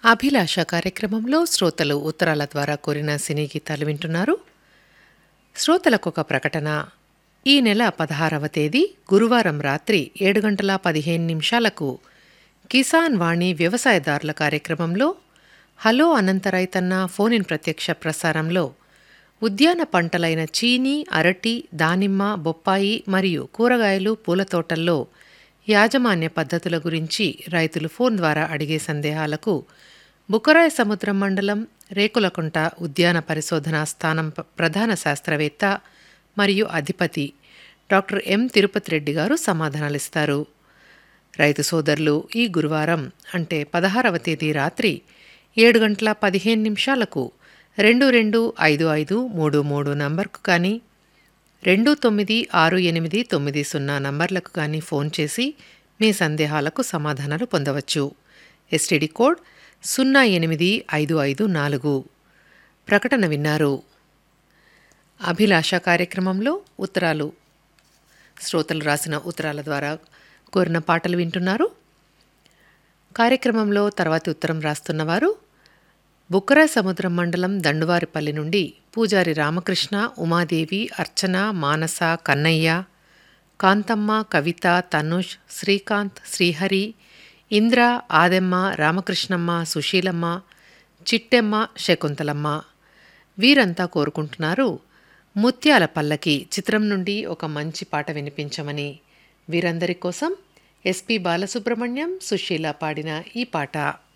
అభిలాష కార్యక్రమంలో శ్రోతలు ఉత్తరాల ద్వారా కోరిన సినీ గీతాలు వింటున్నారు శ్రోతలకు ఒక ప్రకటన ఈ నెల పదహారవ తేదీ గురువారం రాత్రి ఏడు గంటల పదిహేను నిమిషాలకు కిసాన్ వాణి వ్యవసాయదారుల కార్యక్రమంలో హలో అనంత రైతన్న ఫోన్ ఇన్ ప్రత్యక్ష ప్రసారంలో ఉద్యాన పంటలైన చీనీ అరటి దానిమ్మ బొప్పాయి మరియు కూరగాయలు పూల తోటల్లో యాజమాన్య పద్ధతుల గురించి రైతులు ఫోన్ ద్వారా అడిగే సందేహాలకు బుకరాయ సముద్రం మండలం రేకులకుంట ఉద్యాన పరిశోధనా స్థానం ప- ప్రధాన శాస్త్రవేత్త మరియు అధిపతి డాక్టర్ ఎం తిరుపతి రెడ్డి గారు సమాధానాలిస్తారు రైతు సోదరులు ఈ గురువారం అంటే పదహారవ తేదీ రాత్రి ఏడు గంటల పదిహేను నిమిషాలకు రెండు రెండు ఐదు ఐదు మూడు మూడు నంబర్కు కానీ రెండు తొమ్మిది ఆరు ఎనిమిది తొమ్మిది సున్నా నంబర్లకు కానీ ఫోన్ చేసి మీ సందేహాలకు సమాధానాలు పొందవచ్చు ఎస్టీడీ కోడ్ సున్నా ఎనిమిది ఐదు ఐదు నాలుగు ప్రకటన విన్నారు అభిలాష కార్యక్రమంలో ఉత్తరాలు శ్రోతలు రాసిన ఉత్తరాల ద్వారా కోరిన పాటలు వింటున్నారు కార్యక్రమంలో తర్వాతి ఉత్తరం రాస్తున్నవారు బుక్కరా సముద్రం మండలం దండువారిపల్లి నుండి పూజారి రామకృష్ణ ఉమాదేవి అర్చన మానస కన్నయ్య కాంతమ్మ కవిత తనుష్ శ్రీకాంత్ శ్రీహరి ఇంద్ర ఆదెమ్మ రామకృష్ణమ్మ సుశీలమ్మ చిట్టెమ్మ శకుంతలమ్మ వీరంతా కోరుకుంటున్నారు ముత్యాల పల్లకి చిత్రం నుండి ఒక మంచి పాట వినిపించమని వీరందరి కోసం ఎస్పి బాలసుబ్రహ్మణ్యం సుశీల పాడిన ఈ పాట